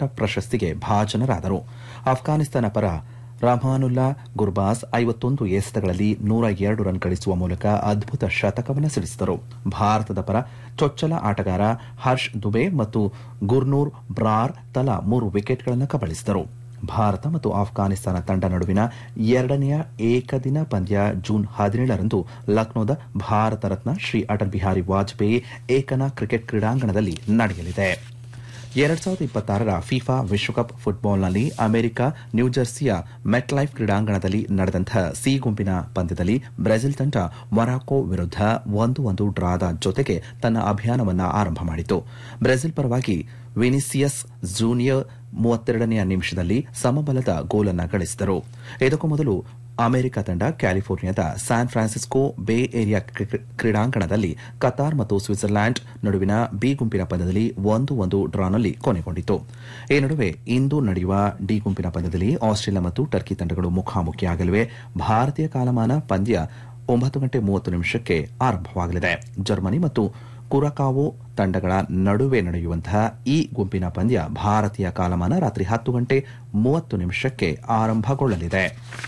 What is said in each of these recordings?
ಶ್ರೇಷ್ಠ ಪ್ರಶಸ್ತಿಗೆ ಭಾಜನರಾದರು ಅಫ್ಘಾನಿಸ್ತಾನ ಪರ ರಹಮಾನುಲ್ಲಾ ಗುರ್ಬಾಸ್ ಐವತ್ತೊಂದು ಎಸೆತಗಳಲ್ಲಿ ನೂರ ಎರಡು ರನ್ ಗಳಿಸುವ ಮೂಲಕ ಅದ್ಭುತ ಶತಕವನ್ನು ಸಿಡಿಸಿದರು ಭಾರತದ ಪರ ಚೊಚ್ಚಲ ಆಟಗಾರ ಹರ್ಷ್ ದುಬೆ ಮತ್ತು ಗುರ್ನೂರ್ ಬ್ರಾರ್ ತಲಾ ಮೂರು ವಿಕೆಟ್ಗಳನ್ನು ಕಬಳಿಸಿದರು ಭಾರತ ಮತ್ತು ಆಫ್ಘಾನಿಸ್ತಾನ ತಂಡ ನಡುವಿನ ಎರಡನೆಯ ಏಕದಿನ ಪಂದ್ಯ ಜೂನ್ ಹದಿನೇಳರಂದು ಲಕ್ನೋದ ಭಾರತ ರತ್ನ ಶ್ರೀ ಅಟಲ್ ಬಿಹಾರಿ ವಾಜಪೇಯಿ ಏಕನಾ ಕ್ರಿಕೆಟ್ ಕ್ರೀಡಾಂಗಣದಲ್ಲಿ ನಡೆಯಲಿದೆ ಎರಡ್ ಸಾವಿರದ ಇಪ್ಪತ್ತಾರರ ಫಿಫಾ ವಿಶ್ವಕಪ್ ಫುಟ್ಬಾಲ್ನಲ್ಲಿ ಅಮೆರಿಕ ನ್ಯೂಜೆರ್ಸಿಯ ಮೆಟ್ಲೈಫ್ ಕ್ರೀಡಾಂಗಣದಲ್ಲಿ ನಡೆದಂತಹ ಸಿ ಗುಂಪಿನ ಪಂದ್ಯದಲ್ಲಿ ಬ್ರೆಜಿಲ್ ತಂಡ ಮೊರಾಕೊ ವಿರುದ್ಧ ಒಂದು ಒಂದು ಡ್ರಾದ ಜೊತೆಗೆ ತನ್ನ ಅಭಿಯಾನವನ್ನು ಆರಂಭ ಮಾಡಿತು ಬ್ರೆಜಿಲ್ ಪರವಾಗಿ ವಿನಿಸಿಯಸ್ ಜೂನಿಯರ್ ಮೂವತ್ತೆರಡನೆಯ ನಿಮಿಷದಲ್ಲಿ ಸಮಬಲದ ಗೋಲನ್ನು ಗಳಿಸಿದರು ಇದಕ್ಕೂ ಮೊದಲು ಅಮೆರಿಕ ತಂಡ ಕ್ಯಾಲಿಫೋರ್ನಿಯಾದ ಸ್ಯಾನ್ ಫ್ರಾನ್ಸಿಸ್ಕೋ ಬೇ ಏರಿಯಾ ಕ್ರೀಡಾಂಗಣದಲ್ಲಿ ಕತಾರ್ ಮತ್ತು ಸ್ವಿಟ್ಜರ್ಲ್ಯಾಂಡ್ ನಡುವಿನ ಬಿ ಗುಂಪಿನ ಪಂದ್ಯದಲ್ಲಿ ಒಂದು ಒಂದು ಡ್ರಾನಲ್ಲಿ ಕೊನೆಗೊಂಡಿತು ಈ ನಡುವೆ ಇಂದು ನಡೆಯುವ ಡಿ ಗುಂಪಿನ ಪಂದ್ಯದಲ್ಲಿ ಆಸ್ಟ್ರೇಲಿಯಾ ಮತ್ತು ಟರ್ಕಿ ತಂಡಗಳು ಮುಖಾಮುಖಿಯಾಗಲಿವೆ ಭಾರತೀಯ ಕಾಲಮಾನ ಪಂದ್ಯ ಒಂಬತ್ತು ಗಂಟೆ ಮೂವತ್ತು ನಿಮಿಷಕ್ಕೆ ಆರಂಭವಾಗಲಿದೆ ಜರ್ಮನಿ ಮತ್ತು ಕುರಕಾವೋ ತಂಡಗಳ ನಡುವೆ ನಡೆಯುವಂತಹ ಈ ಗುಂಪಿನ ಪಂದ್ಯ ಭಾರತೀಯ ಕಾಲಮಾನ ರಾತ್ರಿ ಹತ್ತು ಗಂಟೆ ಮೂವತ್ತು ನಿಮಿಷಕ್ಕೆ ಆರಂಭಗೊಳ್ಳಲಿದೆ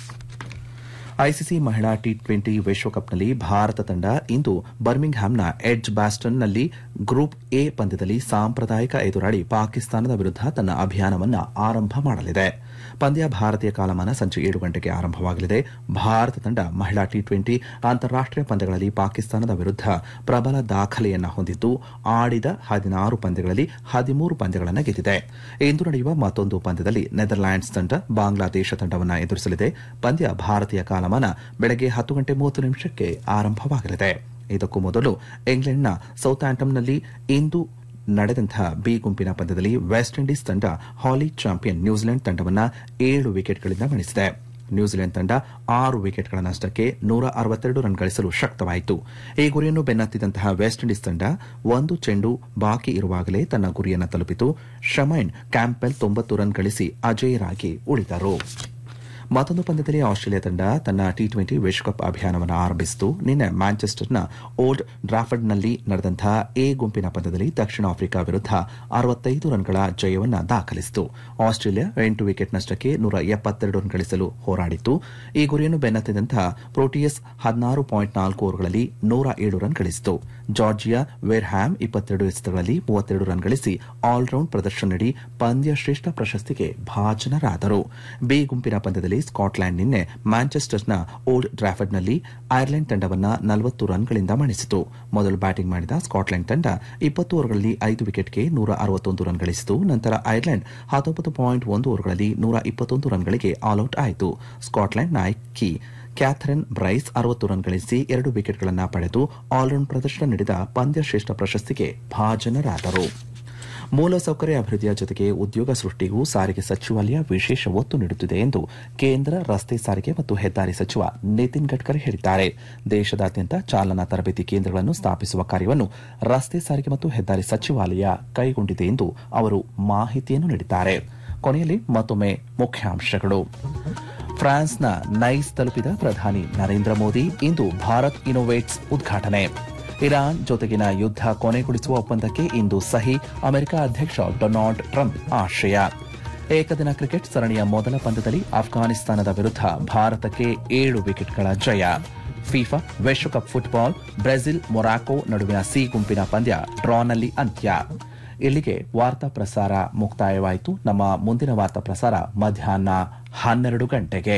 ಐಸಿಸಿ ಮಹಿಳಾ ಟಿ ಟ್ವೆಂಟಿ ವಿಶ್ವಕಪ್ನಲ್ಲಿ ಭಾರತ ತಂಡ ಇಂದು ಬರ್ಮಿಂಗ್ಹ್ಯಾಮ್ನ ಎಡ್ಜ್ ಬ್ಯಾಸ್ಟನ್ನಲ್ಲಿ ಗ್ರೂಪ್ ಎ ಪಂದ್ಯದಲ್ಲಿ ಸಾಂಪ್ರದಾಯಿಕ ಎದುರಾಳಿ ಪಾಕಿಸ್ತಾನದ ವಿರುದ್ಧ ತನ್ನ ಅಭಿಯಾನವನ್ನು ಆರಂಭ ಮಾಡಲಿದೆ ಪಂದ್ಯ ಭಾರತೀಯ ಕಾಲಮಾನ ಸಂಜೆ ಏಳು ಗಂಟೆಗೆ ಆರಂಭವಾಗಲಿದೆ ಭಾರತ ತಂಡ ಮಹಿಳಾ ಟಿ ಟ್ವೆಂಟಿ ಅಂತಾರಾಷ್ಟೀಯ ಪಂದ್ಯಗಳಲ್ಲಿ ಪಾಕಿಸ್ತಾನದ ವಿರುದ್ಧ ಪ್ರಬಲ ದಾಖಲೆಯನ್ನು ಹೊಂದಿದ್ದು ಆಡಿದ ಹದಿನಾರು ಪಂದ್ಯಗಳಲ್ಲಿ ಹದಿಮೂರು ಪಂದ್ಯಗಳನ್ನು ಗೆದ್ದಿದೆ ಇಂದು ನಡೆಯುವ ಮತ್ತೊಂದು ಪಂದ್ಯದಲ್ಲಿ ನೆದರ್ಲ್ಯಾಂಡ್ಸ್ ತಂಡ ಬಾಂಗ್ಲಾದೇಶ ತಂಡವನ್ನು ಎದುರಿಸಲಿದೆ ಪಂದ್ಯ ಭಾರತೀಯ ಕಾಲಮಾನ ಬೆಳಗ್ಗೆ ಹತ್ತು ಗಂಟೆ ಮೂವತ್ತು ನಿಮಿಷಕ್ಕೆ ಆರಂಭವಾಗಲಿದೆ ಇದಕ್ಕೂ ಮೊದಲು ಇಂಗ್ಲೆಂಡ್ನ ಸೌತ್ ಆಂಟಮ್ನಲ್ಲಿ ಇಂದು ನಡೆದಂತಹ ಬಿ ಗುಂಪಿನ ಪಂದ್ಯದಲ್ಲಿ ವೆಸ್ಟ್ ಇಂಡೀಸ್ ತಂಡ ಹಾಲಿ ಚಾಂಪಿಯನ್ ನ್ಯೂಜಿಲೆಂಡ್ ತಂಡವನ್ನು ಏಳು ವಿಕೆಟ್ಗಳಿಂದ ಮಣಿಸಿದೆ ನ್ಯೂಜಿಲೆಂಡ್ ತಂಡ ಆರು ವಿಕೆಟ್ಗಳ ನಷ್ಟಕ್ಕೆ ನೂರ ಅರವತ್ತೆರಡು ರನ್ ಗಳಿಸಲು ಶಕ್ತವಾಯಿತು ಈ ಗುರಿಯನ್ನು ಬೆನ್ನತ್ತಿದಂತಹ ವೆಸ್ಟ್ ಇಂಡೀಸ್ ತಂಡ ಒಂದು ಚೆಂಡು ಬಾಕಿ ಇರುವಾಗಲೇ ತನ್ನ ಗುರಿಯನ್ನು ತಲುಪಿತು ಶಮೈನ್ ಕ್ಯಾಂಪೆಲ್ ತೊಂಬತ್ತು ರನ್ ಗಳಿಸಿ ಅಜೇಯರಾಗಿ ಉಳಿದರು ಮತ್ತೊಂದು ಪಂದ್ಯದಲ್ಲಿ ಆಸ್ಟ್ರೇಲಿಯಾ ತಂಡ ತನ್ನ ಟಿ ಟ್ವೆಂಟಿ ವಿಶ್ವಕಪ್ ಅಭಿಯಾನವನ್ನು ಆರಂಭಿಸಿತು ನಿನ್ನೆ ಮ್ಯಾಂಚೆಸ್ಟರ್ನ ಓಲ್ಡ್ ಡ್ರಾಫರ್ಡ್ನಲ್ಲಿ ನಡೆದಂತಹ ಎ ಗುಂಪಿನ ಪಂದ್ಯದಲ್ಲಿ ದಕ್ಷಿಣ ಆಫ್ರಿಕಾ ವಿರುದ್ಧ ಅರವತ್ತೈದು ರನ್ಗಳ ಜಯವನ್ನು ದಾಖಲಿಸಿತು ಆಸ್ಟ್ರೇಲಿಯಾ ಎಂಟು ವಿಕೆಟ್ ನಷ್ಟಕ್ಕೆ ನೂರ ಎಪ್ಪತ್ತೆರಡು ರನ್ ಗಳಿಸಲು ಹೋರಾಡಿತ್ತು ಈ ಗುರಿಯನ್ನು ಬೆನ್ನತ್ತಿದಂತಹ ಪ್ರೋಟಿಯಸ್ ಹದಿನಾರು ಪಾಯಿಂಟ್ ನಾಲ್ಕು ಓವರ್ಗಳಲ್ಲಿ ನೂರ ಏಳು ರನ್ ಗಳಿಸಿತು ಜಾರ್ಜಿಯಾ ವೇರ್ಹ್ಯಾಮ್ ಇಪ್ಪತ್ತೆರಡು ಎಸೆತಗಳಲ್ಲಿ ಮೂವತ್ತೆರಡು ರನ್ ಗಳಿಸಿ ಆಲ್ರೌಂಡ್ ಪ್ರದರ್ಶನ ನೀಡಿ ಪಂದ್ಯ ಶ್ರೇಷ್ಠ ಪ್ರಶಸ್ತಿಗೆ ಭಾಜನರಾದರು ಬಿ ಗುಂಪಿನ ಪಂದ್ಯದಲ್ಲಿ ಸ್ಕಾಟ್ಲೆಂಡ್ ನಿನ್ನೆ ಮ್ಯಾಂಚೆಸ್ಟರ್ನ ಓಲ್ಡ್ ಡ್ರಾಫರ್ಡ್ನಲ್ಲಿ ಐರ್ಲೆಂಡ್ ತಂಡವನ್ನು ನಲವತ್ತು ರನ್ಗಳಿಂದ ಮಣಿಸಿತು ಮೊದಲು ಬ್ಯಾಟಿಂಗ್ ಮಾಡಿದ ಸ್ಕಾಟ್ಲೆಂಡ್ ತಂಡ ಇಪ್ಪತ್ತು ಓವರ್ಗಳಲ್ಲಿ ಐದು ವಿಕೆಟ್ಗೆ ನೂರ ಅರವತ್ತೊಂದು ರನ್ ಗಳಿಸಿತು ನಂತರ ಐರ್ಲೆಂಡ್ ಹತ್ತೊಂಬತ್ತು ಪಾಯಿಂಟ್ ಒಂದು ಓವರ್ಗಳಲ್ಲಿ ನೂರ ಇಪ್ಪತ್ತೊಂದು ರನ್ಗಳಿಗೆ ಆಲ್ಔಟ್ ಆಯಿತು ಸ್ಕಾಟ್ಲೆಂಡ್ ನಾಯಕಿ ಕ್ಯಾಥರಿನ್ ಬ್ರೈಸ್ ಅರವತ್ತು ರನ್ ಗಳಿಸಿ ಎರಡು ವಿಕೆಟ್ಗಳನ್ನು ಪಡೆದು ಆಲ್ರೌಂಡ್ ಪ್ರದರ್ಶನ ನೀಡಿದ ಪಂದ್ಯ ಶ್ರೇಷ್ಠ ಪ್ರಶಸ್ತಿಗೆ ಭಾಜನರಾದರು ಮೂಲಸೌಕರ್ಯ ಅಭಿವೃದ್ಧಿಯ ಜೊತೆಗೆ ಉದ್ಯೋಗ ಸೃಷ್ಟಿಗೂ ಸಾರಿಗೆ ಸಚಿವಾಲಯ ವಿಶೇಷ ಒತ್ತು ನೀಡುತ್ತಿದೆ ಎಂದು ಕೇಂದ್ರ ರಸ್ತೆ ಸಾರಿಗೆ ಮತ್ತು ಹೆದ್ದಾರಿ ಸಚಿವ ನಿತಿನ್ ಗಡ್ಕರಿ ಹೇಳಿದ್ದಾರೆ ದೇಶದಾದ್ಯಂತ ಚಾಲನಾ ತರಬೇತಿ ಕೇಂದ್ರಗಳನ್ನು ಸ್ಥಾಪಿಸುವ ಕಾರ್ಯವನ್ನು ರಸ್ತೆ ಸಾರಿಗೆ ಮತ್ತು ಹೆದ್ದಾರಿ ಸಚಿವಾಲಯ ಕೈಗೊಂಡಿದೆ ಎಂದು ಅವರು ಮಾಹಿತಿಯನ್ನು ನೀಡಿದ್ದಾರೆ ಕೊನೆಯಲ್ಲಿ ಮತ್ತೊಮ್ಮೆ ಮುಖ್ಯಾಂಶಗಳು ಫ್ರಾನ್ಸ್ನ ನೈಸ್ ತಲುಪಿದ ಪ್ರಧಾನಿ ನರೇಂದ್ರ ಮೋದಿ ಇಂದು ಭಾರತ್ ಇನೋವೇಟ್ಸ್ ಉದ್ಘಾಟನೆ ಇರಾನ್ ಜೊತೆಗಿನ ಯುದ್ಧ ಕೊನೆಗೊಳಿಸುವ ಒಪ್ಪಂದಕ್ಕೆ ಇಂದು ಸಹಿ ಅಮೆರಿಕ ಅಧ್ಯಕ್ಷ ಡೊನಾಲ್ಡ್ ಟ್ರಂಪ್ ಆಶಯ ಏಕದಿನ ಕ್ರಿಕೆಟ್ ಸರಣಿಯ ಮೊದಲ ಪಂದ್ಯದಲ್ಲಿ ಅಫ್ಘಾನಿಸ್ತಾನದ ವಿರುದ್ಧ ಭಾರತಕ್ಕೆ ಏಳು ವಿಕೆಟ್ಗಳ ಜಯ ಫಿಫಾ ವಿಶ್ವಕಪ್ ಫುಟ್ಬಾಲ್ ಬ್ರೆಜಿಲ್ ಮೊರಾಕೊ ನಡುವಿನ ಸಿ ಗುಂಪಿನ ಪಂದ್ಯ ಡ್ರಾನಲ್ಲಿ ಅಂತ್ಯ ಇಲ್ಲಿಗೆ ವಾರ್ತಾ ಪ್ರಸಾರ ಮುಕ್ತಾಯವಾಯಿತು ನಮ್ಮ ಮುಂದಿನ ವಾರ್ತಾ ಪ್ರಸಾರ ಮಧ್ಯಾಹ್ನ ಹನ್ನೆರಡು ಗಂಟೆಗೆ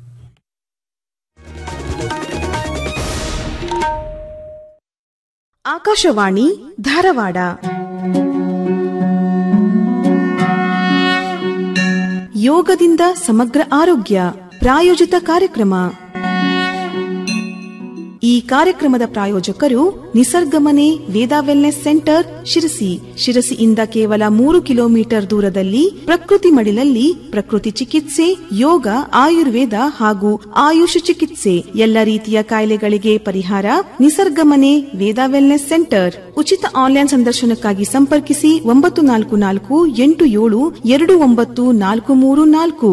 ಆಕಾಶವಾಣಿ ಧಾರವಾಡ ಯೋಗದಿಂದ ಸಮಗ್ರ ಆರೋಗ್ಯ ಪ್ರಾಯೋಜಿತ ಕಾರ್ಯಕ್ರಮ ಈ ಕಾರ್ಯಕ್ರಮದ ಪ್ರಾಯೋಜಕರು ನಿಸರ್ಗಮನೆ ವೇದಾ ವೆಲ್ನೆಸ್ ಸೆಂಟರ್ ಶಿರಸಿ ಶಿರಸಿಯಿಂದ ಕೇವಲ ಮೂರು ಕಿಲೋಮೀಟರ್ ದೂರದಲ್ಲಿ ಪ್ರಕೃತಿ ಮಡಿಲಲ್ಲಿ ಪ್ರಕೃತಿ ಚಿಕಿತ್ಸೆ ಯೋಗ ಆಯುರ್ವೇದ ಹಾಗೂ ಆಯುಷ್ ಚಿಕಿತ್ಸೆ ಎಲ್ಲ ರೀತಿಯ ಕಾಯಿಲೆಗಳಿಗೆ ಪರಿಹಾರ ನಿಸರ್ಗಮನೆ ವೇದಾ ವೆಲ್ನೆಸ್ ಸೆಂಟರ್ ಉಚಿತ ಆನ್ಲೈನ್ ಸಂದರ್ಶನಕ್ಕಾಗಿ ಸಂಪರ್ಕಿಸಿ ಒಂಬತ್ತು ನಾಲ್ಕು ನಾಲ್ಕು ಎಂಟು ಏಳು ಎರಡು ಒಂಬತ್ತು ನಾಲ್ಕು ಮೂರು ನಾಲ್ಕು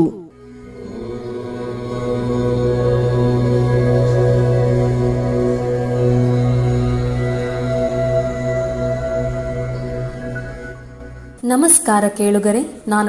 ನಮಸ್ಕಾರ ಕೇಳುಗರೆ ನಾನು